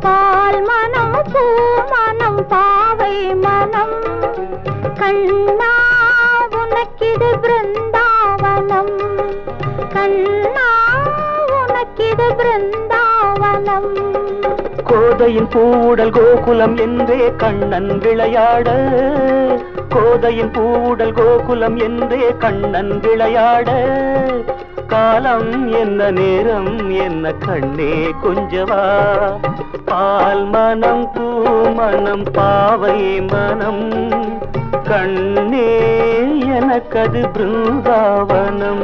பால் மனம் பூ மனம் பாவை மனம் கண்ணா உனக்கிது பிருந்தாவனம் கண்ணா உனக்கிது பிருந்தாவனம் கோதையின் பூவுடல் கோகுலம் என்றே கண்ணன் விளையாட கோதையின் பூவுடல் கோகுலம் என்றே கண்ணன் விளையாட காலம் என்ன நேரம் என்ன கண்ணே கொஞ்சவா பால் மனம் பூ மனம் பாவை மனம் கண்ணே எனக்கது பிருந்தாவனம்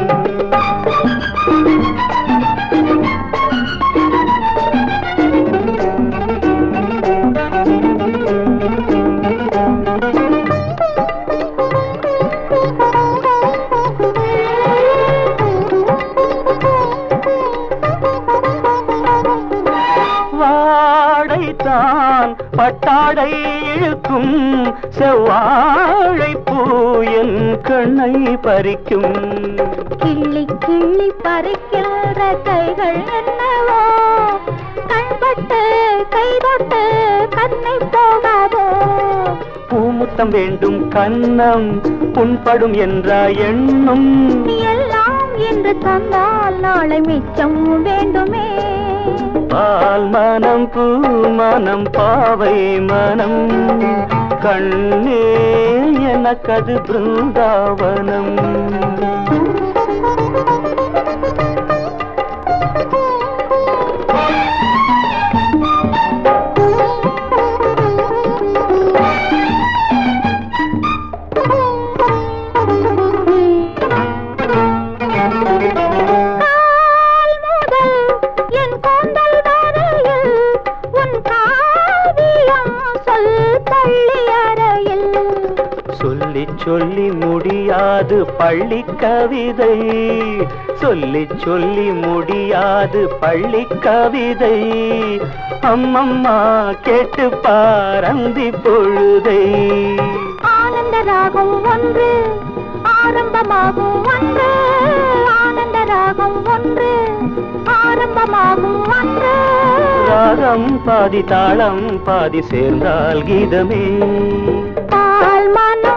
வாடைத்தான் பட்டாடை இழுக்கும் செவ்வாழை பூ என் கண்ணை பறிக்கும் கிள்ளி கிள்ளி பறிக்கின்ற கைகள் என்னவோ கண்பட்டு கைதொட்டு கண்ணை போகாதோ பூமுத்தம் வேண்டும் கன்னம் புண்படும் என்ற எண்ணம் எல்லாம் என்று தந்தால் நாளை மிச்சம் வேண்டுமே பால் மனம் பூ மனம் பாவை மனம் கண்ணே எனக்கது பிருந்தாவனம் கால் முதல் என் கூந்தல் வரையில் உன் காவியம் சொல் பள்ளி அறையில் சொல்லி சொல்லி முடியாது பள்ளி கவிதை சொல்லி சொல்லி முடியாது பள்ளி கவிதை அம்மம்மா கேட்டு பாரந்தி பொழுதை ஆனந்த ராகம் ஒன்று ஆரம்பமாகும் ஒன்று ஆனந்த ராகம் ஒன்று ஆரம்பமாகும் ஒன்று ராகம் பாதி தாளம் பாதி சேர்ந்தால் கீதமே பால் மனம்